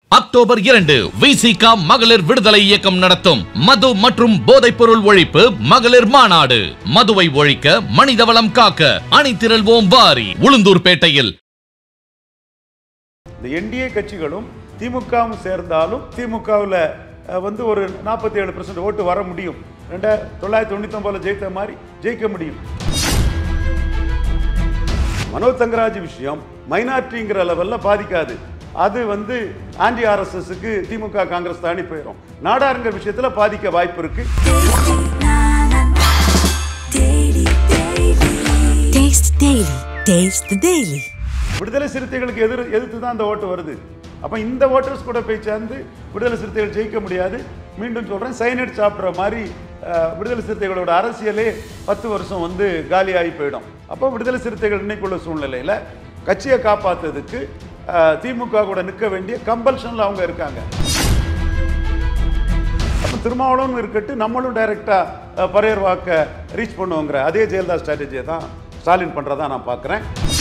October இரண்டு விசிகா மகளிர் விடுதலை இயக்கம் நடத்தும் மது மற்றும் போதைப் பொருள் ஒழிப்பு மகளிர் மாநாடு மதுவை ஒழிக்க மனிதவளம் காக்க அணிதிரள்வோம் வாரி உளுந்தூர்பேட்டையில் இந்த என்டிஏ கட்சிகளும் திமுகவும் சேர்ந்தாலும் திமுகவில் வந்து ஒரு நாற்பத்தி ஏழு ஓட்டு வர முடியும் ரெண்டா தொள்ளாயிரத்தி தொண்ணூத்தொம்பதுல ஜெயித்த மாதிரி ஜெயிக்க முடியும் மனோ தங்கராஜ் விஷயம் மைனாரிட்டிங்கிற லெவலில் பாதிக்காது அது வந்து ஆன்டி ஆர்எஸ்எஸ்க்கு திமுக காங்கிரஸ் தாண்டி போயிடும் நாடாருங்கிற விஷயத்தில் பாதிக்க வாய்ப்பு இருக்கு Taste Daily. Taste the Daily. விடுதலை சிறுத்தைகளுக்கு எதிர் எதிர்த்து தான் அந்த ஓட்டு வருது அப்போ இந்த ஓட்டர்ஸ் கூட போய் சேர்ந்து விடுதலை சிறுத்தைகள் ஜெயிக்க முடியாது மீண்டும் சொல்கிறேன் சைனட் சாப்பிட்ற மாதிரி அஹ், விடுதலை சிறுத்தைகளோட அரசியலே பத்து வருஷம் வந்து காலியாகி போயிடும் அப்போ விடுதலை சிறுத்தைகள் இன்னைக்குள்ள சூழ்நிலையில் கட்சியை காப்பாற்றுறதுக்கு அஹ், திமுக கூட நிற்க வேண்டிய கம்பல்ஷனில் அவங்க இருக்காங்க அப்போ திருமாவளவன் இருக்கட்டு நம்மளும் டைரெக்டாக பரையர் வாக்க ரீச் பண்ணுவோங்கிற அதே ஜெயலலிதா ஸ்ட்ராட்டஜியை தான் ஸ்டாலின் பண்ணுறதா நான் பார்க்குறேன்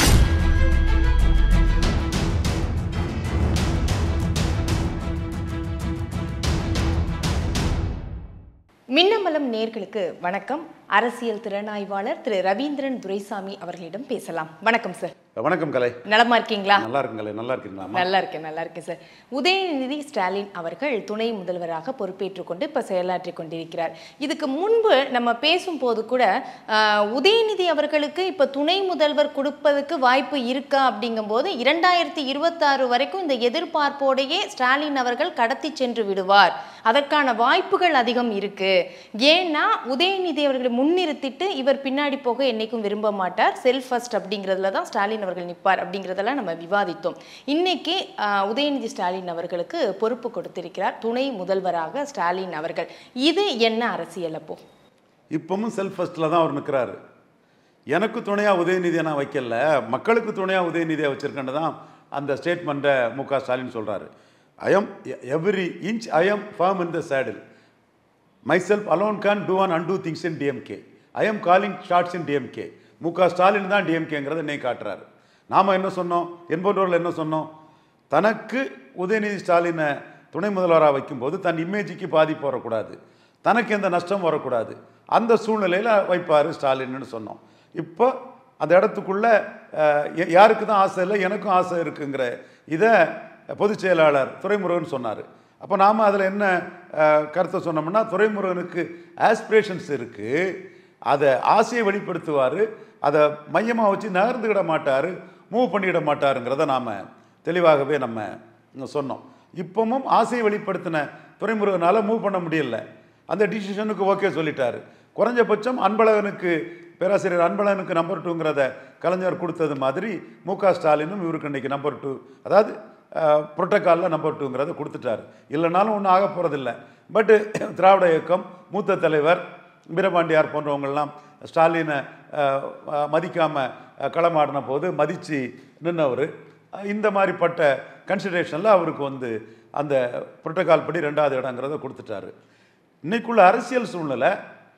மின்னமலம் நேர்களுக்கு வணக்கம் அரசியல் திறனாய்வாளர் திரு ரவீந்திரன் துரைசாமி அவர்களிடம் பேசலாம் வணக்கம் சார் வணக்கம் கலை நலமா இருக்கீங்களா நல்லா இருக்குங்களே நல்லா இருக்கீங்களா நல்லா இருக்கேன் நல்லா இருக்கேன் சார் உதயநிதி ஸ்டாலின் அவர்கள் துணை முதல்வராக பொறுப்பேற்றுக் கொண்டு இப்ப செயலாற்றி கொண்டிருக்கிறார் இதுக்கு முன்பு நம்ம பேசும்போது கூட ஆஹ், உதயநிதி அவர்களுக்கு இப்ப துணை முதல்வர் கொடுப்பதற்கு வாய்ப்பு இருக்கா அப்படிங்கும்போது இரண்டாயிரத்தி இருபத்தாறு வரைக்கும் இந்த எதிர்பார்ப்போடையே ஸ்டாலின் அவர்கள் கடத்தி சென்று விடுவார் அதற்கான வாய்ப்புகள் அதிகம் இருக்கு ஏன்னா உதயநிதி அவர்களை முன்னிறுத்திட்டு இவர் பின்னாடி போக என்னைக்கும் விரும்ப மாட்டார் செல்ஃப் ஃபர்ஸ்ட் அப்படிங்கிறதுல தான் ஸ்டாலின் அவர்கள் நிற்பார் அப்படிங்கிறதெல்லாம் நம்ம விவாதித்தோம் இன்னைக்கு ஆஹ், உதயநிதி ஸ்டாலின் அவர்களுக்கு பொறுப்பு கொடுத்திருக்கிறார் துணை முதல்வராக ஸ்டாலின் அவர்கள் இது என்ன அரசியல் அப்போ இப்பவும் செல்ஃப் ஃபர்ஸ்டில் தான் அவர் நிற்கிறாரு எனக்கு துணையாக உதயநிதியை நான் வைக்கல மக்களுக்கு துணையாக உதயநிதியை வச்சிருக்கேன்னு தான் அந்த ஸ்டேட்மெண்ட்டை மு க ஸ்டாலின் சொல்கிறாரு I am every inch I am firm in the saddle myself alone can do and undo things in DMK I am calling shots in DMK Mu Ka Stalin தான் டிஎம்கேங்கிறத இன்னைக்கு காட்டுறாரு நாம் என்ன சொன்னோம் என்பவர்கள் என்ன சொன்னோம் தனக்கு உதயநிதி ஸ்டாலினை துணை முதல்வராக வைக்கும்போது தன் இமேஜுக்கு பாதிப்பு வரக்கூடாது தனக்கு எந்த நஷ்டம் வரக்கூடாது அந்த சூழ்நிலையில் வைப்பார் ஸ்டாலின்னு சொன்னோம் இப்போ அந்த இடத்துக்குள்ள அஹ், யா- யாருக்கு தான் ஆசை இல்லை எனக்கும் ஆசை இருக்குங்கிற இதை பொதுச் செயலாளர் துரைமுருகன் சொன்னார் அப்போ நாம் அதில் என்ன அஹ், கருத்தை சொன்னோம்னா துரைமுருகனுக்கு ஆஸ்பிரேஷன்ஸ் இருக்குது அதை ஆசையை வெளிப்படுத்துவார் அதை மையமாக வச்சு நகர்ந்துக்கிட மாட்டார் மூவ் பண்ணிட மாட்டாருங்கிறத நாம் தெளிவாகவே நம்ம இங்க சொன்னோம் இப்பவும் ஆசையை வெளிப்படுத்தின துறைமுருகனால் மூவ் பண்ண முடியல அந்த டிசிஷனுக்கு ஓகே சொல்லிட்டாரு குறைஞ்சபட்சம் அன்பழகனுக்கு பேராசிரியர் அன்பழகனுக்கு நம்பர் டூங்கிறத கலைஞர் கொடுத்தது மாதிரி மு க ஸ்டாலினும் இவருக்கு இன்னைக்கு நம்பர் டூ அதாவது புரோட்டோக்காலில் நம்பர் டூங்கிறத கொடுத்துட்டாரு இல்லைனாலும் ஒன்றும் ஆக போகிறதில்ல பட்டு திராவிட இயக்கம் மூத்த தலைவர் வீரபாண்டியார் போன்றவங்கெல்லாம் ஸ்டாலினை மதிக்காமல் களமாடின போது மதித்து நின்னவர் இந்த மாதிரிப்பட்ட கன்சிடரேஷனில் அவருக்கு வந்து அந்த புரோட்டோகால் படி ரெண்டாவது இடங்கிறத கொடுத்துட்டாரு இன்னைக்குள்ள அரசியல் சூழ்நிலை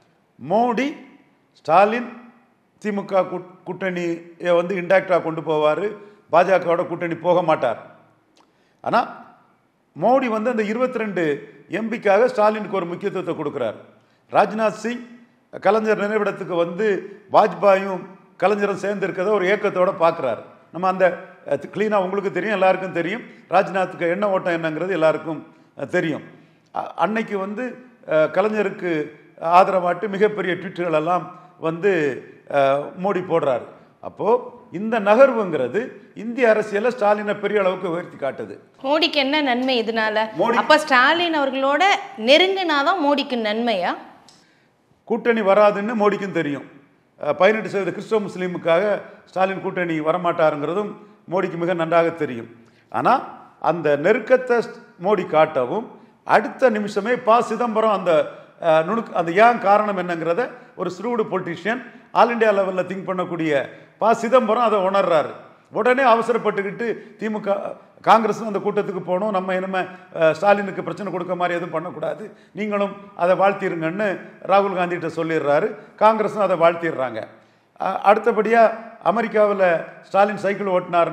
மோடி ஸ்டாலின் திமுக கூட்- கூட்டணியை வந்து இன்டாக்டாக கொண்டு போவார் பாஜகவோட கூட்டணி போக மாட்டார் ஆனால் மோடி வந்து அந்த 22 ரெண்டு எம்பிக்காக ஸ்டாலினுக்கு ஒரு முக்கியத்துவத்தை கொடுக்குறார் ராஜ்நாத் சிங் கலைஞர் நினைவிடத்துக்கு வந்து வாஜ்பாயும் கலைஞரும் சேர்ந்து இருக்கிறத ஒரு ஏக்கத்தோட பார்க்குறாரு நம்ம அந்த க்ளீனாக உங்களுக்கு தெரியும் எல்லாருக்கும் தெரியும் ராஜ்நாத்துக்கு என்ன ஓட்டம் என்னங்கிறது எல்லாருக்கும் அஹ், தெரியும் அ- அன்னைக்கு வந்து அஹ், கலைஞருக்கு ஆதரவாட்டு மிகப்பெரிய ட்வீட்டுகள் எல்லாம் வந்து அஹ், மோடி போடுறாரு அப்போது இந்த நகர்வுங்கிறது இந்திய அரசியலை ஸ்டாலினை பெரிய அளவுக்கு உயர்த்தி காட்டுது மோடிக்கு என்ன நன்மை இதனால மோடி- அப்ப ஸ்டாலின் அவர்களோட நெருங்கினாதான் மோடிக்கு நன்மையா கூட்டணி வராதுன்னு மோடிக்கும் தெரியும் அஹ், பதினெட்டு சதவீத கிறிஸ்தவ முஸ்லீமுக்காக ஸ்டாலின் கூட்டணி வரமாட்டாருங்கிறதும் மோடிக்கு மிக நன்றாக தெரியும் ஆனால் அந்த நெருக்கத்தை ஸ்- மோடி காட்டவும் அடுத்த நிமிஷமே ப சிதம்பரம் அந்த அஹ், நுணுக்கு அந்த ஏன் காரணம் என்னங்கிறத ஒரு shrewd politician all India level think பண்ணக்கூடிய ப சிதம்பரம் அதை உணர்றாரு உடனே அவசரப்பட்டுக்கிட்டு திமுக காங்கிரஸ் அந்த கூட்டத்துக்கு போகணும் நம்ம இனிமே அஹ், ஸ்டாலினுக்கு பிரச்சனை கொடுக்க மாதிரி எதுவும் பண்ணக்கூடாது நீங்களும் அதை வாழ்த்திருங்கன்னு ராகுல் காந்திகிட்ட சொல்லிடுறாரு காங்கிரஸும் அதை வாழ்த்திடுறாங்க அஹ், அடுத்தபடியாக அமெரிக்காவில் ஸ்டாலின் சைக்கிள் ஓட்டினாருன்னா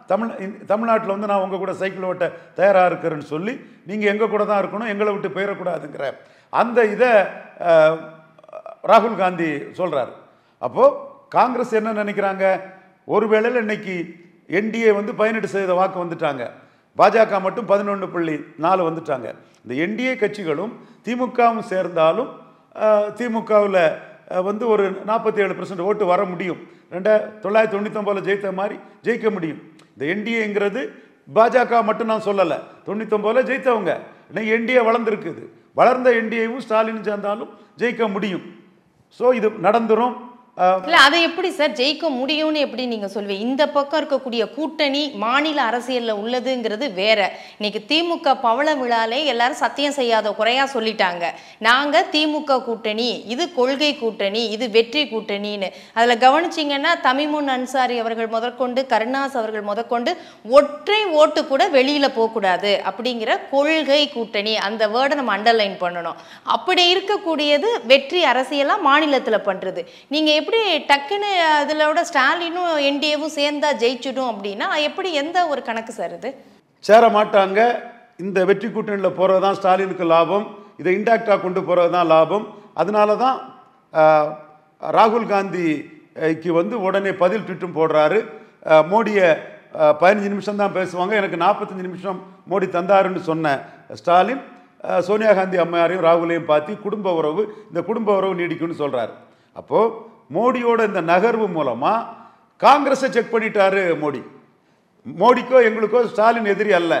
தமிழ் தமிழ்நாட்டில் வந்து நான் உங்கள் கூட சைக்கிள் ஓட்ட தயாராக இருக்கிறேன்னு சொல்லி நீங்கள் எங்கள் கூட தான் இருக்கணும் எங்களை விட்டு போயிடக்கூடாதுங்கிற அந்த இதை அஹ், ராகுல் காந்தி சொல்கிறார் அப்போது காங்கிரஸ் என்ன நினைக்கிறாங்க ஒருவேளையில் இன்னைக்கு என்டிஏ வந்து பதினெட்டு சதவீத வாக்கு வந்துட்டாங்க பாஜக மட்டும் பதினொன்று புள்ளி நாலு வந்துட்டாங்க இந்த என்டிஏ கட்சிகளும் திமுகவும் சேர்ந்தாலும் திமுகவில் வந்து ஒரு நாற்பத்தி ஏழு ஓட்டு வர முடியும் ரெண்டா தொள்ளாயிரத்தி தொண்ணூத்தொம்பதில் ஜெயித்த மாதிரி ஜெயிக்க முடியும் இந்த என்டிஏங்கிறது பாஜக மட்டும் நான் சொல்லலை தொண்ணூத்தொம்பதில் ஜெயித்தவங்க இன்னைக்கு என்டிஏ வளர்ந்துருக்குது வளர்ந்த என்டிஏவும் ஸ்டாலின் சேர்ந்தாலும் ஜெயிக்க முடியும் ஸோ இது நடந்துரும் அஹ், இல்ல அதை எப்படி சார் ஜெயிக்க முடியும்னு எப்படி நீங்க சொல்வீங்க இந்த பக்கம் இருக்கக்கூடிய கூட்டணி மாநில அரசியல்ல உள்ளதுங்கிறது வேற இன்னைக்கு திமுக பவள விழாலே எல்லாரும் சத்தியம் செய்யாத குறையா சொல்லிட்டாங்க நாங்க திமுக கூட்டணி இது கொள்கை கூட்டணி இது வெற்றி கூட்டணின்னு அதுல கவனிச்சீங்கன்னா தமிமுன் அன்சாரி அவர்கள் முதற்கொண்டு கருணாஸ் அவர்கள் முதற்கொண்டு ஒற்றை ஓட்டு கூட வெளியில போகக்கூடாது அப்படிங்கிற கொள்கை கூட்டணி அந்த வேர்டை நம்ம அண்டர்லைன் பண்ணணும் அப்படி இருக்கக்கூடியது வெற்றி அரசியலா மாநிலத்துல பண்றது நீங்க எப்படி டக்குன்னு அதிலோட ஸ்டாலினும் என்டிஏவும் சேர்ந்தா ஜெயிச்சிடும் அப்படின்னா எப்படி எந்த ஒரு கணக்கு சார் இது சேர மாட்டாங்க இந்த வெற்றி கூட்டணியில் போகிறது தான் ஸ்டாலினுக்கு லாபம் இதை இன்டாக்டாக கொண்டு போகிறது தான் லாபம் அதனால தான் ஆஹ், ராகுல் காந்திக்கு வந்து உடனே பதில் ட்விட்டும் போடுறாரு ஆஹ், மோடியை ஆஹ், பதினஞ்சு நிமிஷம் தான் பேசுவாங்க எனக்கு நாற்பத்தஞ்சு நிமிஷம் மோடி தந்தாருன்னு சொன்ன ஸ்டாலின் ஆஹ், சோனியா காந்தி அம்மையாரையும் ராகுலையும் பார்த்து குடும்ப உறவு இந்த குடும்ப உறவு நீடிக்கும்னு சொல்கிறாரு அப்போது மோடியோட இந்த நகர்வு மூலமாக காங்கிரஸை செக் பண்ணிட்டாரு மோடி மோடிக்கோ எங்களுக்கோ ஸ்டாலின் எதிரி அல்ல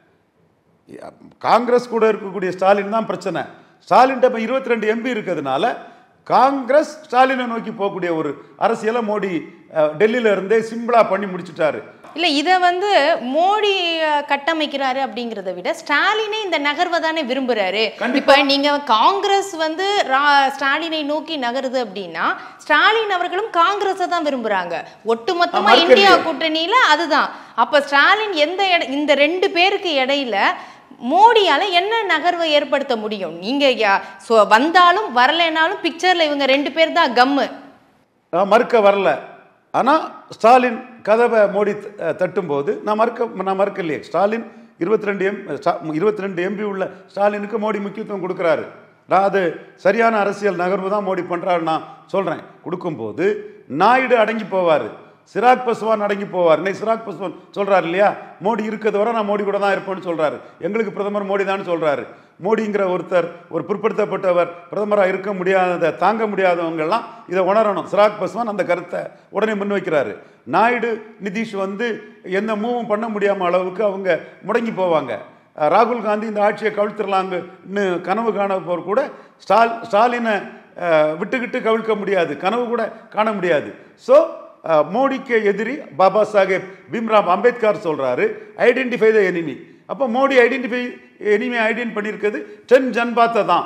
காங்கிரஸ் கூட இருக்கக்கூடிய ஸ்டாலின் தான் பிரச்சனை ஸ்டாலின் இப்போ இருபத்தி ரெண்டு எம்பி இருக்கிறதுனால காங்கிரஸ் ஸ்டாலினை நோக்கி போகக்கூடிய ஒரு அரசியலை மோடி அஹ், டெல்லியில இருந்தே சிம்பிளா பண்ணி முடிச்சிட்டாரு இல்ல இதை வந்து மோடி அஹ், கட்டமைக்கிறாரு அப்படிங்கிறத விட ஸ்டாலினே இந்த நகர்வை தானே விரும்புறாரு கண்டிப்பா. இப்ப நீங்க காங்கிரஸ் வந்து ரா- ஸ்டாலினை நோக்கி நகருது அப்படின்னா ஸ்டாலின் அவர்களும் காங்கிரஸை தான் விரும்புறாங்க ஒட்டுமொத்தமா ஆ, மறுக்கலையே. இந்தியா கூட்டணியில அதுதான் அப்ப ஸ்டாலின் எந்த இட இந்த ரெண்டு பேருக்கு இடையில மோடியால என்ன நகர்வை ஏற்படுத்த முடியும் நீங்க யா- so வந்தாலும் வரலைனாலும் பிக்சர்ல இவங்க ரெண்டு பேர் தான் கம்மு நான் மறுக்க வரல ஆனால் ஸ்டாலின் கதவை மோடி த- தட்டும்போது நான் மறுக்க நான் மறுக்கலையே ஸ்டாலின் இருபத்தி ரெண்டு எம் இருபத்தி ரெண்டு எம்பி உள்ள ஸ்டாலினுக்கு மோடி முக்கியத்துவம் கொடுக்குறாரு நான் அது சரியான அரசியல் நகர்வு தான் மோடி பண்ணுறாரு நான் சொல்கிறேன் கொடுக்கும்போது நாயுடு அடங்கி போவார் சிராக் பஸ்வான் அடங்கி போவார் இன்னைக்கு சிராக் பஸ்வான் சொல்றாரு இல்லையா மோடி இருக்கிறது வரை நான் மோடி கூட தான் இருப்பேன்னு சொல்றாரு எங்களுக்கு பிரதமர் மோடி தான் சொல்றாரு மோடிங்கிற ஒருத்தர் ஒரு பிற்படுத்தப்பட்டவர் பிரதமராக இருக்க முடியாத தாங்க முடியாதவங்கெல்லாம் இதை உணரணும் சிராக் பஸ்வான் அந்த கருத்தை உடனே முன்வைக்கிறாரு நாயுடு நிதிஷ் வந்து எந்த மூவும் பண்ண முடியாம அளவுக்கு அவங்க முடங்கி போவாங்க அஹ் ராகுல் காந்தி இந்த ஆட்சியை கவிழ்த்துடலாங்கன்னு கனவு காணப்போர் கூட ஸ்டால் ஸ்டாலினை அஹ், விட்டுக்கிட்டு கவிழ்க்க முடியாது கனவு கூட காண முடியாது ஸோ மோடிக்கு எதிரி பாபா சாஹேப் பீம்ராவ் அம்பேத்கர் சொல்றாரு ஐடென்டிஃபை த எனிமி அப்போ மோடி ஐடென்டிஃபை எனிமி ஐடென்ட் பண்ணியிருக்கிறது டென் ஜன்பாத்தை தான்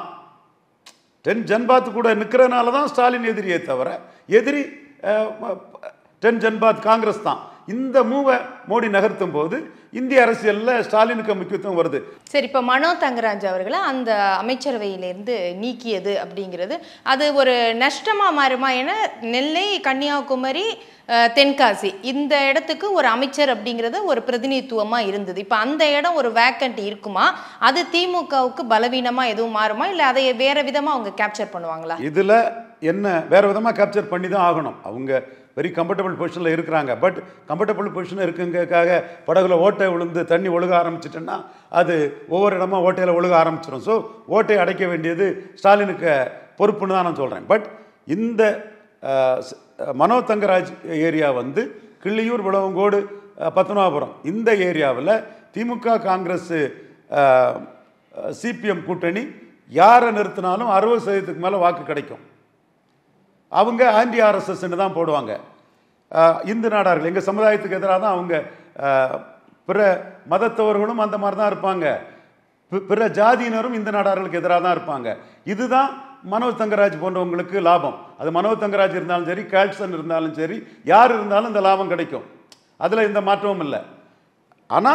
டென் ஜன்பாத் கூட நிற்கிறனால தான் ஸ்டாலின் எதிரியே தவிர எதிரி அஹ், ம- டென் ஜன்பாத் காங்கிரஸ் தான் இந்த மூவை மோடி நகர்த்தும் போது இந்திய அரசியலில் ஸ்டாலினுக்கு முக்கியத்துவம் வருது சரி இப்போ மனோ தங்கராஜ் அவர்களை அந்த அமைச்சரவையிலிருந்து நீக்கியது அப்படிங்கிறது அது ஒரு நஷ்டமா மாறுமா என நெல்லை கன்னியாகுமரி அஹ், தென்காசி இந்த இடத்துக்கு ஒரு அமைச்சர் அப்படிங்கிறது ஒரு பிரதிநிதித்துவமா இருந்தது இப்போ அந்த இடம் ஒரு வேக்கண்ட் இருக்குமா அது திமுகவுக்கு பலவீனமா எதுவும் மாறுமா இல்லை அதை வேற விதமா அவங்க கேப்சர் பண்ணுவாங்களா இதில் என்ன வேற விதமாக கேப்சர் பண்ணி தான் ஆகணும் அவங்க வெரி கம்ஃபர்டபுள் பொசிஷனில் இருக்கிறாங்க பட் கம்ஃபர்டபுள் பொசிஷன் இருக்குங்கக்காக படகுல ஓட்டை விழுந்து தண்ணி ஒழுக ஆரம்பிச்சிட்டுன்னா அது ஒவ்வொரு இடமா ஓட்டையில் ஒழுக ஆரம்பிச்சிடும் ஸோ ஓட்டையை அடைக்க வேண்டியது ஸ்டாலினுக்கு பொறுப்புன்னு தான் நான் சொல்கிறேன் பட் இந்த அஹ், ஸ்- மனோ தங்கராஜ் ஏரியா வந்து கிள்ளியூர் விளவங்கோடு அஹ், பத்மநாபபுரம் இந்த ஏரியாவில் திமுக காங்கிரஸ் சிபிஎம் கூட்டணி யாரை நிறுத்தினாலும் அறுபது சதவீதத்துக்கு மேலே வாக்கு கிடைக்கும் அவங்க ஆன்டி ஆர்எஸ்எஸ்ன்னு தான் போடுவாங்க ஆஹ் இந்து நாடார்கள் எங்கள் சமுதாயத்துக்கு எதிராக தான் அவங்க ஆஹ், பிற மதத்தவர்களும் அந்த மாதிரி தான் இருப்பாங்க பி- பிற ஜாதியினரும் இந்த நாடார்களுக்கு எதிராக தான் இருப்பாங்க இதுதான் மனோஜ் தங்கராஜ் போன்றவங்களுக்கு லாபம் அது மனோஜ் தங்கராஜ் இருந்தாலும் சரி கேட்சன் இருந்தாலும் சரி யார் இருந்தாலும் இந்த லாபம் கிடைக்கும் அதில் எந்த மாற்றமும் இல்லை ஆனால்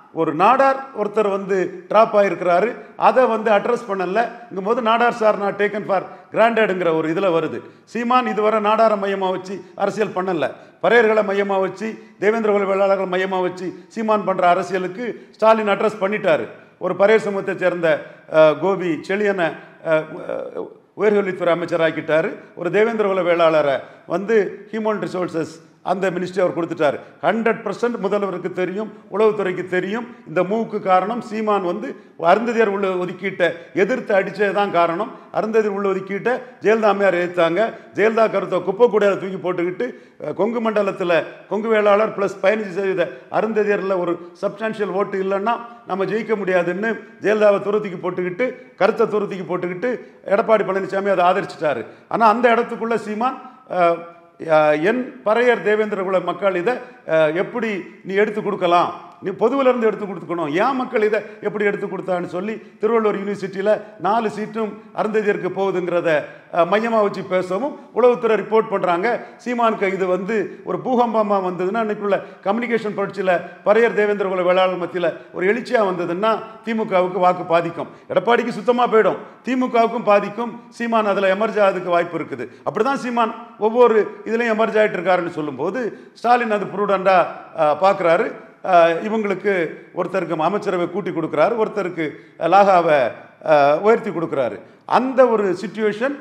ஒரு நாடார் ஒருத்தர் வந்து ட்ராப் ஆயிருக்கிறாரு அதை வந்து அட்ரஸ் பண்ணல இங்கும் போது நாடார் சார் நான் டேக்கன் ஃபார் கிராண்டடுங்கிற ஒரு இதில் வருது சீமான் இதுவரை நாடார மையமாக வச்சு அரசியல் பண்ணல பறையர்களை மையமாக வச்சு தேவேந்திர குல வேளாளர்கள் மையமாக வச்சு சீமான் பண்ணுற அரசியலுக்கு ஸ்டாலின் அட்ரஸ் பண்ணிட்டாரு ஒரு பறையர் சமூகத்தை சேர்ந்த அஹ், கோபி செழியனை அஹ், அஹ், உயர்கல்வித்துறை அமைச்சராக்கிட்டாரு ஒரு தேவேந்திர குல வேளாளரை வந்து ஹியூமன் ரிசோர்சஸ் அந்த மினிஸ்ட்ரி அவர் கொடுத்துட்டாரு ஹண்ட்ரட் பர்சன்ட் முதல்வருக்கு தெரியும் உளவுத்துறைக்கு தெரியும் இந்த மூவுக்கு காரணம் சீமான் வந்து அருந்ததியர் உள்ள ஒதுக்கீட்டை எதிர்த்து அடிச்சது தான் காரணம் அருந்ததியர் உள்ள ஒதுக்கீட்டை ஜெயலலிதா அம்மையார் எதிர்த்தாங்க ஜெயலலிதா கருத்தை குப்பை கூடையில தூக்கி போட்டுக்கிட்டு அஹ், கொங்கு மண்டலத்தில் கொங்கு வேளாளர் ப்ளஸ் பதினஞ்சு சதவீத அருந்ததியரில் ஒரு சப்ஸ்டான்ஷியல் ஓட்டு இல்லைன்னா நம்ம ஜெயிக்க முடியாதுன்னு ஜெயலலிதாவை துருத்திக்கு போட்டுக்கிட்டு கருத்தை துருத்திக்கு போட்டுக்கிட்டு எடப்பாடி பழனிசாமி அதை ஆதரிச்சிட்டாரு ஆனால் அந்த இடத்துக்குள்ள சீமான் அஹ், அஹ், என் பறையர் தேவேந்திர குல மக்கள் இதை அஹ், எப்படி நீ எடுத்து கொடுக்கலாம் நீ பொதுவுல இருந்து எடுத்து கொடுத்துக்கணும் ஏன் மக்கள் இதை எப்படி எடுத்து கொடுத்தான்னு சொல்லி திருவள்ளூர் யூனிவர்சிட்டியில் நாலு சீட்டும் அருந்ததியருக்கு போகுதுங்கிறத அஹ், மையமா வச்சு பேசவும் உளவுத்துறை ரிப்போர்ட் பண்றாங்க சீமானுக்கு இது வந்து ஒரு பூகம்பமா வந்ததுன்னா அன்னைக்குள்ள கம்யூனிகேஷன் புரட்சியில் பறையர் தேவேந்திர குல வேளாளர் மத்தியில் ஒரு எழுச்சியா வந்ததுன்னா திமுகவுக்கு வாக்கு பாதிக்கும் எடப்பாடிக்கு சுத்தமா போயிடும் திமுகவுக்கும் பாதிக்கும் சீமான் அதுல எமர்ஜ் ஆகிறதுக்கு வாய்ப்பு இருக்குது அப்படிதான் சீமான் ஒவ்வொரு இதுலயும் எமர்ஜ் ஆயிட்டு இருக்காருன்னு சொல்லும்போது ஸ்டாலின் அது ப்ரூடண்டா பார்க்குறாரு இவங்களுக்கு ஒருத்தருக்கு அமைச்சரவை கூட்டி கொடுக்குறாரு ஒருத்தருக்கு லாகாவை அஹ், உயர்த்தி கொடுக்குறாரு அந்த ஒரு சுச்சுவேஷன்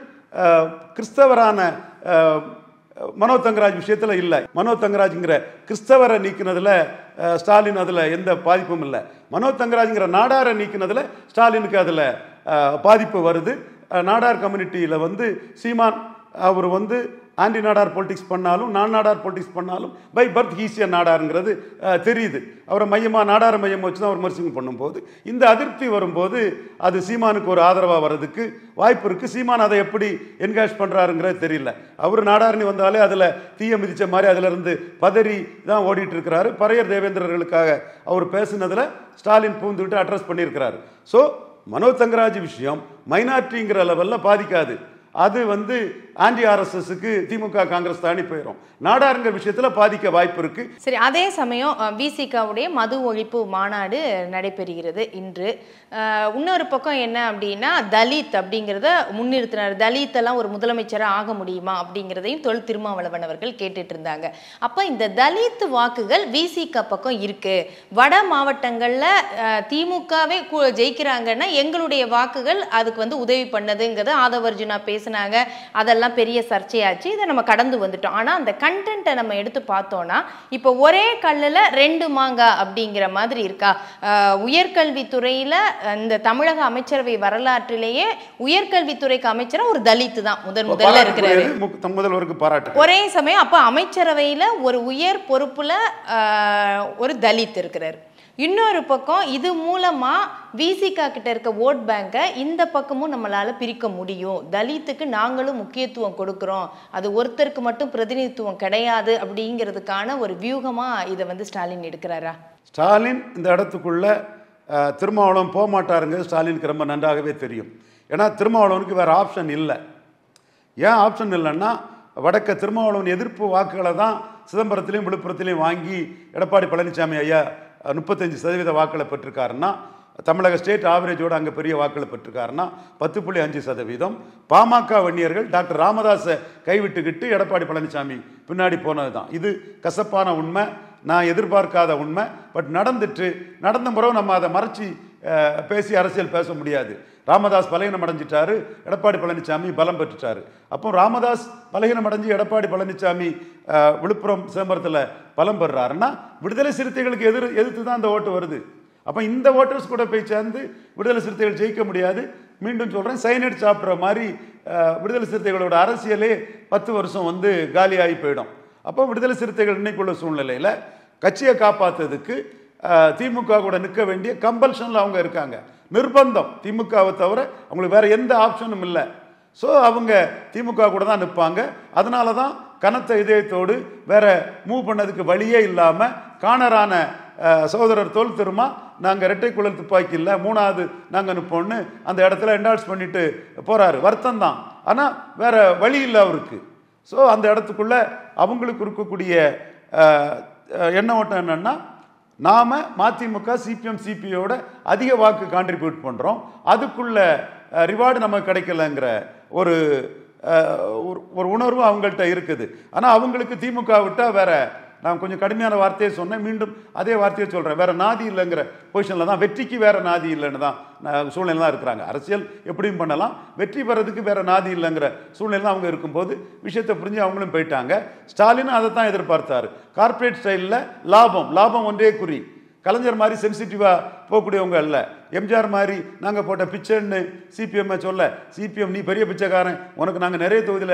கிறிஸ்தவரான அஹ், மனோ தங்கராஜ் விஷயத்துல இல்லை மனோ தங்கராஜ்ங்கிற கிறிஸ்தவரை நீக்கினதுல அஹ், ஸ்டாலின் அதுல எந்த பாதிப்பும் இல்லை மனோ தங்கராஜ்ங்கிற நாடாரை நீக்கினதுல ஸ்டாலினுக்கு அதுல அஹ், பாதிப்பு வருது அஹ், நாடார் கம்யூனிட்டியில வந்து சீமான் அவர் வந்து ஆன்டி நாடார் பொலிட்டிக்ஸ் பண்ணாலும் நான் நாடார் பொலிட்டிக்ஸ் பண்ணாலும் பை பர்த் ஈஸியா நாடாருங்கிறது அஹ், தெரியுது அவரை மையமாக நாடார மையம் வச்சு தான் அவர் விமர்சனம் பண்ணும்போது இந்த அதிருப்தி வரும்போது அது சீமானுக்கு ஒரு ஆதரவாக வர்றதுக்கு வாய்ப்பு இருக்குது சீமான் அதை எப்படி என்கேஜ் பண்ணுறாருங்கிறது தெரியல அவர் நாடாரணி வந்தாலே அதில் தீய மிதிச்ச மாதிரி அதுல இருந்து பதறி தான் ஓடிட்டு இருக்கிறாரு பறையர் தேவேந்திரர்களுக்காக அவர் பேசுனதுல ஸ்டாலின் பூந்துவிட்டு அட்ரஸ் பண்ணியிருக்கிறாரு ஸோ மனோ தங்கராஜ் விஷயம் மைனாரிட்டிங்கிற லெவலில் பாதிக்காது அது வந்து ஆன்டி ஆர்எஸ்எஸ்க்கு திமுக காங்கிரஸ் தாண்டி போயிடும் நாடாருங்கிற விஷயத்தில் பாதிக்க வாய்ப்பு இருக்கு சரி அதே சமயம் விசிகாவுடைய மது ஒழிப்பு மாநாடு நடைபெறுகிறது இன்று அஹ், இன்னொரு பக்கம் என்ன அப்படின்னா தலித் அப்படிங்கிறத முன்னிறுத்தினார் தலித் எல்லாம் ஒரு முதலமைச்சராக ஆக முடியுமா அப்படிங்கிறதையும் தொல் திருமாவளவன் அவர்கள் கேட்டுட்டு இருந்தாங்க அப்போ இந்த தலித் வாக்குகள் விசிக பக்கம் இருக்கு வட மாவட்டங்களில் திமுகவே கு- ஜெயிக்கிறாங்கன்னா எங்களுடைய வாக்குகள் அதுக்கு வந்து உதவி பண்ணதுங்கிறத ஆதவர்ஜுனா பேசினாங்க அதெல்லாம் பெரிய சர்ச்சையாச்சு இதை நம்ம கடந்து வந்துட்டோம் ஆனால் அந்த கண்டென்ட்டை நம்ம எடுத்து பார்த்தோம்னா இப்போ ஒரே கல்லில் ரெண்டு மாங்காய் அப்படிங்கிற மாதிரி இருக்கா அஹ், உயர்கல்வித்துறையில இந்த தமிழக அமைச்சரவை வரலாற்றிலேயே உயர்கல்வித்துறைக்கு அமைச்சரா ஒரு தலித் தான் முதன் முதல்ல இருக்கிறாரு பாராட்டுக்குரியது மு- தம் முதல்வருக்கு பாராட்டு ஒரே சமயம் அப்போ அமைச்சரவையில் ஒரு உயர் பொறுப்புல ஆஹ், ஒரு தலித் இருக்கிறார் இன்னொரு பக்கம் இது மூலமா விசிகா கிட்ட இருக்க ஓட் பேங்கை இந்த பக்கமும் நம்மளால பிரிக்க முடியும் தலித்துக்கு நாங்களும் முக்கியத்துவம் கொடுக்கிறோம் அது ஒருத்தருக்கு மட்டும் பிரதிநிதித்துவம் கிடையாது அப்படிங்கிறதுக்கான ஒரு வியூகமா இதை வந்து ஸ்டாலின் எடுக்கிறாரா ஸ்டாலின் இந்த இடத்துக்குள்ள அஹ், திருமாவளவன் போக மாட்டாருங்க ஸ்டாலினுக்கு ரொம்ப நன்றாகவே தெரியும் ஏன்னா திருமாவளவனுக்கு வேற ஆப்ஷன் இல்லை ஏன் ஆப்ஷன் இல்லைன்னா வடக்க திருமாவளவன் எதிர்ப்பு வாக்குகளை தான் சிதம்பரத்திலையும் விழுப்புரத்திலையும் வாங்கி எடப்பாடி பழனிசாமி ஐயா அஹ், முப்பத்தஞ்சு சதவீத வாக்களை பெற்றிருக்காருன்னா தமிழக ஸ்டேட் ஆவரேஜோட அங்கே பெரிய வாக்களை பெற்றிருக்காருன்னா பத்து புள்ளி அஞ்சு சதவீதம் பாமக வன்னியர்கள் டாக்டர் ராமதாஸை கைவிட்டுக்கிட்டு எடப்பாடி பழனிசாமி பின்னாடி போனது தான் இது கசப்பான உண்மை நான் எதிர்பார்க்காத உண்மை பட் நடந்துட்டு நடந்த முறை நம்ம அதை மறைச்சி அஹ், பேசி அரசியல் பேச முடியாது ராமதாஸ் பலகீனம் அடைஞ்சிட்டாரு எடப்பாடி பழனிசாமி பலம் பெற்றுட்டாரு அப்போ ராமதாஸ் பலகீனம் அடைஞ்சு எடப்பாடி பழனிசாமி அஹ், விழுப்புரம் சிதம்பரத்தில் பலம் பெறுறாருன்னா விடுதலை சிறுத்தைகளுக்கு எதிர் எதிர்த்து தான் அந்த ஓட்டு வருது அப்போ இந்த ஓட்டர்ஸ் கூட போய் சேர்ந்து விடுதலை சிறுத்தைகள் ஜெயிக்க முடியாது மீண்டும் சொல்கிறேன் சைனட் சாப்பிட்ற மாதிரி அஹ், விடுதலை சிறுத்தைகளோட அரசியலே பத்து வருஷம் வந்து காலியாகி போயிடும் அப்போ விடுதலை சிறுத்தைகள் இன்னைக்குள்ள சூழ்நிலையில் கட்சியை காப்பாற்றுறதுக்கு திமுக கூட நிற்க வேண்டிய கம்பல்ஷனில் அவங்க இருக்காங்க நிர்பந்தம் திமுகவை தவிர அவங்களுக்கு வேற எந்த ஆப்ஷனும் இல்லை ஸோ அவங்க திமுக கூட தான் நிற்பாங்க அதனால தான் கனத்த இதயத்தோடு வேற மூவ் பண்ணதுக்கு வழியே இல்லாமல் காணரான அஹ், சகோதரர் தோல் திருமா நாங்கள் இரட்டை குழல் துப்பாக்கி இல்லை மூணாவது நாங்கள் நிற்போம்னு அந்த இடத்துல என்டால்ஸ் பண்ணிட்டு போறாரு வருத்தம் தான் ஆனால் வேற வழி இல்லை அவருக்கு ஸோ அந்த இடத்துக்குள்ள அவங்களுக்கு இருக்கக்கூடிய அஹ், அஹ், எண்ண ஓட்டம் என்னன்னா நாம மதிமுக சிபிஎம் சிபியோட அதிக வாக்கு கான்ட்ரிபியூட் பண்றோம் அதுக்குள்ள ரிவார்டு நமக்கு கிடைக்கலங்கிற ஒரு அஹ், ஒரு- ஒரு உணர்வு அவங்கள்ட்ட இருக்குது ஆனா அவங்களுக்கு திமுக விட்டா வேற நான் கொஞ்சம் கடுமையான வார்த்தையை சொன்னேன் மீண்டும் அதே வார்த்தையை சொல்றேன் வேற நாதி இல்லைங்கிற பொசிஷன்ல தான் வெற்றிக்கு வேற நாதி இல்லைன்னு தான் நான் சூழ்நிலை தான் இருக்கிறாங்க அரசியல் எப்படியும் பண்ணலாம் வெற்றி பெறதுக்கு வேற நாதி இல்லைங்கிற சூழ்நிலை தான் அவங்க இருக்கும்போது விஷயத்தை புரிஞ்சு அவங்களும் போயிட்டாங்க ஸ்டாலினும் அதை தான் எதிர்பார்த்தாரு கார்ப்பரேட் ஸ்டைலில் லாபம் லாபம் ஒன்றே குறி கலைஞர் மாதிரி சென்சிட்டிவாக போகக்கூடியவங்க அல்ல எம்ஜிஆர் மாதிரி நாங்கள் போட்ட பிச்சைன்னு சிபிஎம் சொல்ல சிபிஎம் நீ பெரிய பிச்சைக்காரன் உனக்கு நாங்கள் நிறைய தொகுதியில்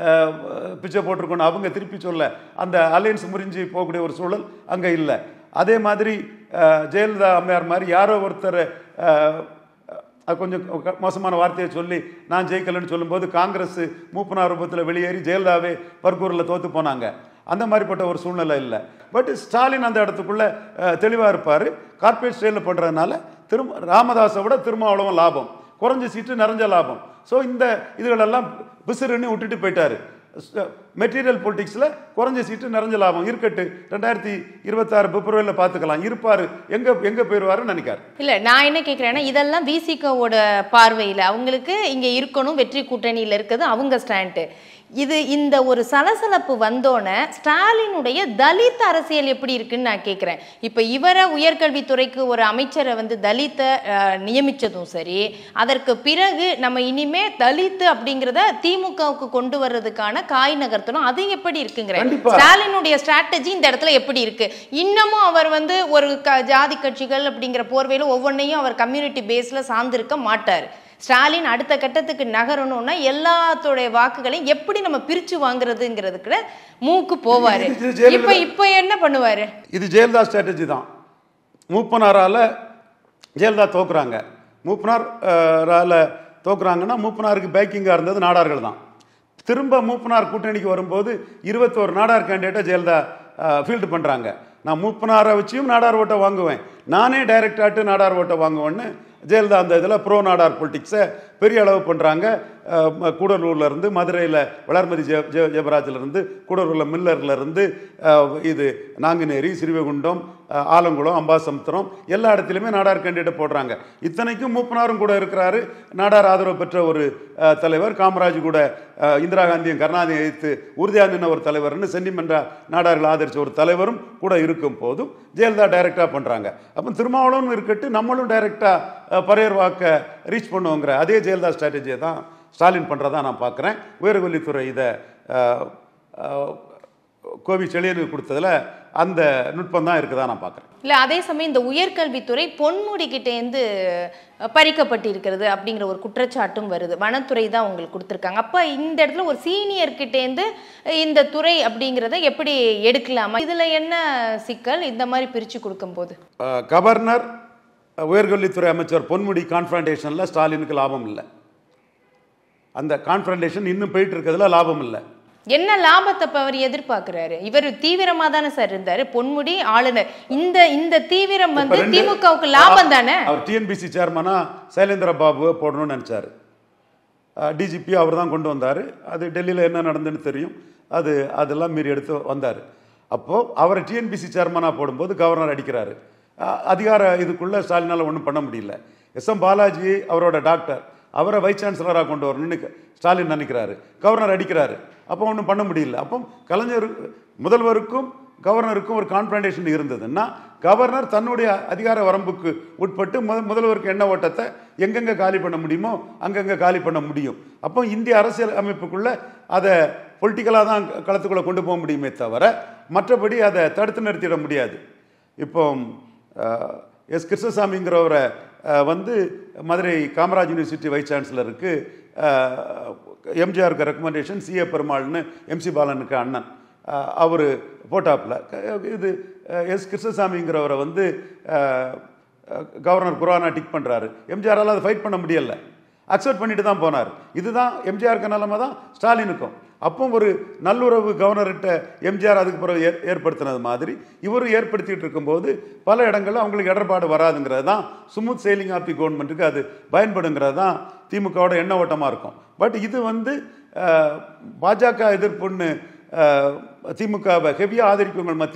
பிச்சை போட்டிருக்கோம் அவங்க திருப்பி சொல்ல அந்த அலையன்ஸ் முறிஞ்சு போகக்கூடிய ஒரு சூழல் அங்கே இல்லை அதே மாதிரி அஹ், ஜெயலலிதா அம்மையார் மாதிரி யாரோ ஒருத்தர் அஹ், அது கொஞ்சம் க- மோசமான வார்த்தையை சொல்லி நான் ஜெயிக்கலன்னு சொல்லும்போது காங்கிரஸ் மூப்பனார் ரூபத்தில் வெளியேறி ஜெயலலிதாவே பர்கூரில் தோத்து போனாங்க அந்த மாதிரிப்பட்ட ஒரு சூழ்நிலை இல்லை பட் ஸ்டாலின் அந்த இடத்துக்குள்ள தெளிவாக இருப்பார் கார்ப்பரேட் ஸ்டைலில் பண்ணுறதுனால திரும்ப ராமதாஸை விட திருமாவளவன் லாபம் குறைஞ்ச சீட்டு நிறைஞ்ச லாபம் ஸோ இந்த இதுகளெல்லாம் பிசுறுன்னு விட்டுட்டு போயிட்டாரு மெட்டீரியல் பொலிட்டிக்ஸில் குறைஞ்ச சீட்டு நிறைஞ்ச லாபம் இருக்கட்டு ரெண்டாயிரத்தி இருபத்தாறு பிப்ரவரியில் பார்த்துக்கலாம் இருப்பார் எங்கே எங்கே போயிடுவாருன்னு நினைக்காரு இல்ல நான் என்ன கேக்குறேன்னா இதெல்லாம் விசிகோவோட பார்வையில அவங்களுக்கு இங்க இருக்கணும் வெற்றி கூட்டணியில இருக்குது அவங்க ஸ்டாண்டு இது இந்த ஒரு சலசலப்பு வந்தோன்னே ஸ்டாலினுடைய தலித் அரசியல் எப்படி இருக்குன்னு நான் கேட்குறேன் இப்போ இவரை உயர்கல்வித்துறைக்கு ஒரு அமைச்சரை வந்து தலித்தை அஹ், நியமிச்சதும் சரி அதற்கு பிறகு நம்ம இனிமே தலித் அப்படிங்கிறத திமுகவுக்கு கொண்டு வர்றதுக்கான காய் நகர்த்தணும் அது எப்படி இருக்குங்கிற கண்டிப்பா. ஸ்டாலினுடைய ஸ்ட்ராட்டஜி இந்த இடத்துல எப்படி இருக்கு இன்னமும் அவர் வந்து ஒரு க ஜாதி கட்சிகள் அப்படிங்கிற போர்வையில் ஒவ்வொன்றையும் அவர் கம்யூனிட்டி பேஸ்ல சார்ந்திருக்க மாட்டார் ஸ்டாலின் அடுத்த கட்டத்துக்கு நகரணும்னா எல்லாத்தோடைய வாக்குகளையும் எப்படி நம்ம பிரிச்சு வாங்குறதுங்கிறதுக்கு மூக்கு போவாரு இது ஜெயலலிதா- இப்ப இப்ப என்ன பண்ணுவாரு இது ஜெயலலிதா ஸ்ட்ராட்டஜி தான் மூப்பனாரால் ஜெயலலிதா தோக்குறாங்க மூப்பனார் அஹ், ரால தோக்குறாங்கன்னா மூப்பனாருக்கு பேக்கிங்காக இருந்தது நாடார்கள் தான் திரும்ப மூப்பனார் கூட்டணிக்கு வரும்போது இருபத்தோரு நாடார் கேண்டிடேட்டை ஜெயலலிதா ஃபீல்டு பண்ணுறாங்க நான் மூப்பனாரை வச்சியும் நாடார் ஓட்டை வாங்குவேன் நானே டைரக்டாட்டு நாடார் ஓட்டை வாங்குவேன்னு ஜெயலலிதா அந்த இதில் ப்ரோ நாடார் பொலிட்டிக்ஸை பெரிய அளவு பண்ணுறாங்க கூடலூர்ல இருந்து மதுரையில் வளர்மதி ஜெய ஜெய ஜெயபராஜில் இருந்து கூடலூரில் மில்லர்ல இருந்து அஹ், இது நாங்குநேரி சிறுவைகுண்டம் அஹ், ஆலங்குளம் அம்பாசமுத்திரம் எல்லா இடத்துலையுமே நாடார் கேண்டிடேட் போடுறாங்க இத்தனைக்கும் மூப்பனாரும் கூட இருக்கிறாரு நாடார் ஆதரவு பெற்ற ஒரு அஹ், தலைவர் காமராஜ் கூட அஹ், இந்திரா காந்தியும் கருணாநிதி எதிர்த்து உறுதியாக நின்ன ஒரு தலைவர்னு சென்டிமெண்டா நாடார்கள் ஆதரிச்ச ஒரு தலைவரும் கூட இருக்கும் போதும் ஜெயலலிதா டைரக்டாக பண்ணுறாங்க அப்போ திருமாவளவன் இருக்கட்டு நம்மளும் டைரக்டாக பரையர் வாக்க ரீச் பண்ணுவோங்கிற அதே ஜெயலலிதா ஸ்ட்ராட்டஜியை தான் ஸ்டாலின் பண்ணுறதா நான் பார்க்குறேன் உயர்கல்வித்துறை இதை அஹ், அஹ், கோவி செழியனுக்கு கொடுத்ததுல அந்த நுட்பம் தான் இருக்குதா நான் பார்க்குறேன் இல்ல அதே சமயம் இந்த உயர்கல்வித்துறை பொன்முடி கிட்டேருந்து பறிக்கப்பட்டிருக்கிறது அப்படிங்கிற ஒரு குற்றச்சாட்டும் வருது வனத்துறை தான் உங்களுக்கு கொடுத்துருக்காங்க அப்ப இந்த இடத்துல ஒரு சீனியர் கிட்டேருந்து இந்த துறை அப்படிங்கிறத எப்படி எடுக்கலாமா இதுல என்ன சிக்கல் இந்த மாதிரி பிரிச்சு கொடுக்கும்போது அஹ், கவர்னர் அஹ், உயர்கல்வித்துறை அமைச்சர் பொன்முடி கான்ஃபரண்டேஷனில் ஸ்டாலினுக்கு லாபம் இல்லை அந்த கான்ஃபரண்டேஷன் இன்னும் போயிட்டு இருக்கிறதுல லாபம் இல்லை என்ன லாபத்தை இப்ப அவர் எதிர்பார்க்கிறாரு இவர் தீவிரமா தானே சார் இருந்தாரு பொன்முடி ஆளுநர் இந்த இந்த தீவிரம் இப்ப வந்து ரெண்டு- திமுகவுக்கு லாபம் தானே அவர் டிஎன்பிசி சேர்மனா சைலேந்திர பாபுவை போடணும்னு நினச்சாரு டிஜிபி அவர் தான் கொண்டு வந்தார் அது டெல்லியில் என்ன நடந்துன்னு தெரியும் அது அதெல்லாம் மீறி எடுத்து வந்தார் அப்போது அவரை டிஎன்பிசி சேர்மனாக போடும்போது கவர்னர் அடிக்கிறாரு அஹ், அதிகார இதுக்குள்ளே ஸ்டாலினால் ஒன்றும் பண்ண முடியல எஸ் எம் பாலாஜி அவரோட டாக்டர் அவரை வைஸ் சான்சலராக கொண்டு வரணும்னு க- ஸ்டாலின் நினைக்கிறாரு கவர்னர் அடிக்கிறாரு அப்போ ஒன்றும் பண்ண முடியல அப்போ கலைஞர் முதல்வருக்கும் கவர்னருக்கும் ஒரு கான்ஃபரண்டேஷன் இருந்ததுன்னா கவர்னர் தன்னுடைய அதிகார வரம்புக்கு உட்பட்டு முத முதல்வருக்கு என்ன ஓட்டத்தை எங்கெங்கே காலி பண்ண முடியுமோ அங்கங்கே காலி பண்ண முடியும் அப்போ இந்திய அரசியல் அமைப்புக்குள்ள அதை பொலிட்டிக்கலாக தான் களத்துக்குள்ளே கொண்டு போக முடியுமே தவிர மற்றபடி அதை தடுத்து நிறுத்திட முடியாது இப்போ அஹ், எஸ் கிருஷ்ணசாமிங்கிறவரை அஹ், வந்து மதுரை காமராஜ் யூனிவர்சிட்டி வைஸ் சான்சலருக்கு எம்ஜிஆருக்கு ரெக்கமெண்டேஷன் சிஏ பெருமாள்னு எம்சி பாலனுக்கு அண்ணன் அவர் போட்டாப்பில் இது அஹ், எஸ் கிருஷ்ணசாமிங்கிறவரை வந்து அஹ், அஹ், கவர்னர் குரானா டிக் பண்ணுறாரு எம்ஜிஆரால் அதை ஃபைட் பண்ண முடியல அக்செப்ட் பண்ணிட்டு தான் போனார் இதுதான் எம்ஜிஆருக்கு நிலைமை தான் ஸ்டாலினுக்கும் அப்போ ஒரு நல்லுறவு கவர்னர்கிட்ட எம்ஜிஆர் அதுக்கு பிறகு ஏற் ஏற்படுத்தினது மாதிரி இவரும் ஏற்படுத்திட்டு இருக்கும்போது பல இடங்கள்ல அவங்களுக்கு இடர்பாடு வராதுங்கிறது தான் ஸ்மூத் செயலிங் ஆஃப் தி கவர்மெண்ட்டுக்கு அது பயன்படுங்கிறது தான் திமுகவோட எண்ண ஓட்டமாக இருக்கும் பட் இது வந்து அஹ், பாஜக எதிர்ப்புன்னு அஹ், திமுகவை ஹெவியாக ஆதரிப்பவங்க மத்தியில்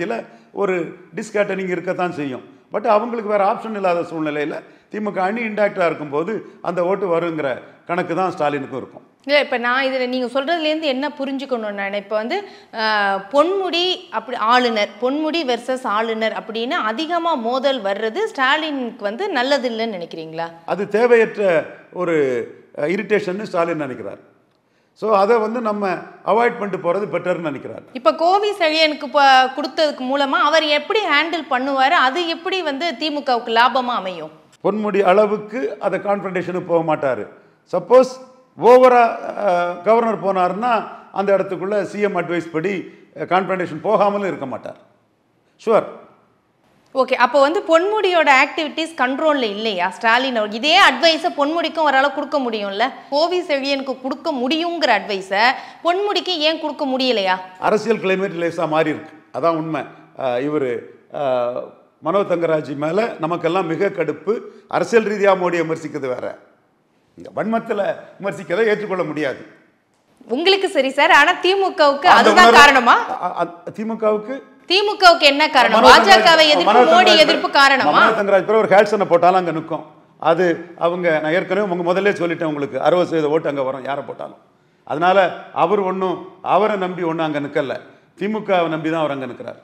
ஒரு டிஸ்கேட்டனிங் இருக்கத்தான் செய்யும் பட் அவங்களுக்கு வேறு ஆப்ஷன் இல்லாத சூழ்நிலையில் திமுக அணி இன்டாக்டாக இருக்கும்போது அந்த ஓட்டு வருங்கிற கணக்கு தான் ஸ்டாலினுக்கும் இருக்கும் இல்லை இப்போ நான் இதில் நீங்கள் சொல்கிறதுலேருந்து என்ன புரிஞ்சுக்கணும் நான் இப்போ வந்து ஆஹ், பொன்முடி அப்படி ஆளுநர் பொன்முடி வெர்சஸ் ஆளுநர் அப்படின்னு அதிகமாக மோதல் வர்றது ஸ்டாலினுக்கு வந்து நல்லதில்லைன்னு நினைக்கிறீங்களா அது தேவையற்ற ஒரு இரிட்டேஷன் ஸ்டாலின் நினைக்கிறார் ஸோ அதை வந்து நம்ம அவாய்ட் பண்ணிட்டு போகிறது பெட்டர்னு நினைக்கிறார் இப்போ கோவி செழியனுக்கு இப்போ கொடுத்ததுக்கு மூலமாக அவர் எப்படி ஹேண்டில் பண்ணுவார் அது எப்படி வந்து திமுகவுக்கு லாபமாக அமையும் பொன்முடி அளவுக்கு அதை கான்ஃபன்டேஷனுக்கு போக மாட்டார் சப்போஸ் ஓவரா கவர்னர் போனாருன்னா அந்த இடத்துக்குள்ள சிஎம் அட்வைஸ் படி கான்ஃபன்டேஷன் போகாமலும் இருக்க மாட்டார் ஷுவர் ஓகே அப்போ வந்து பொன்முடியோட ஆக்டிவிட்டீஸ் கண்ட்ரோலில் இல்லையா ஸ்டாலின் அவர் இதே அட்வைஸை பொன்முடிக்கும் அவரால் கொடுக்க முடியும்ல கோவி செழியனுக்கு கொடுக்க முடியுங்கிற அட்வைஸை பொன்முடிக்கு ஏன் கொடுக்க முடியலையா அரசியல் கிளைமேட் லேசாக மாறி இருக்கு அதான் உண்மை இவர் மனோ தங்கராஜ் மேலே நமக்கெல்லாம் மிக கடுப்பு அரசியல் ரீதியாக மோடியை விமர்சிக்கிறது வேற இந்த வன்மத்தில் விமர்சிக்கிறதை ஏற்றுக்கொள்ள முடியாது உங்களுக்கு சரி சார் ஆனா திமுகவுக்கு அந்த அதுதான் உணர்வு- காரணமா அ- அ- திமுகவுக்கு திமுகவுக்கு என்ன காரணம் மனோ தங்கராஜ்- பாஜகவை எதிர்ப்பு மனோ மோடி தங்கராஜ் எதிர்ப்பு பேர்- காரணமா மனோ தங்கராஜ் பேர் ஒரு ஹேட்ஸனை போட்டாலும் அங்கே நிற்கும் அது அவங்க நான் ஏற்கனவே உங்க முதல்ல சொல்லிட்டேன் உங்களுக்கு அறுபது சதவீத ஓட்டு அங்கே வரும் யாரை போட்டாலும் அதனால அவர் ஒன்றும் அவரை நம்பி ஒன்றும் அங்கே நிற்கல திமுகவை நம்பி தான் அவர் அங்கே நிற்கிறார்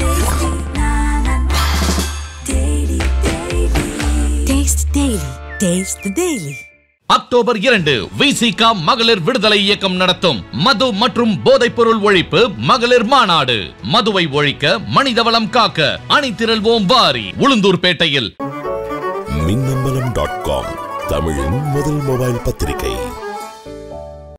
Taste Daily. Taste the Daily. October இரண்டு விசிகா மகளிர் விடுதலை இயக்கம் நடத்தும் மது மற்றும் போதைப் பொருள் ஒழிப்பு மகளிர் மாநாடு மதுவை ஒழிக்க மனிதவளம் காக்க அணிதிரள்வோம் வாரி உளுந்தூர்பேட்டையில் மின்னம்பலம் டாட் காம் தமிழின் முதல் மொபைல் பத்திரிகை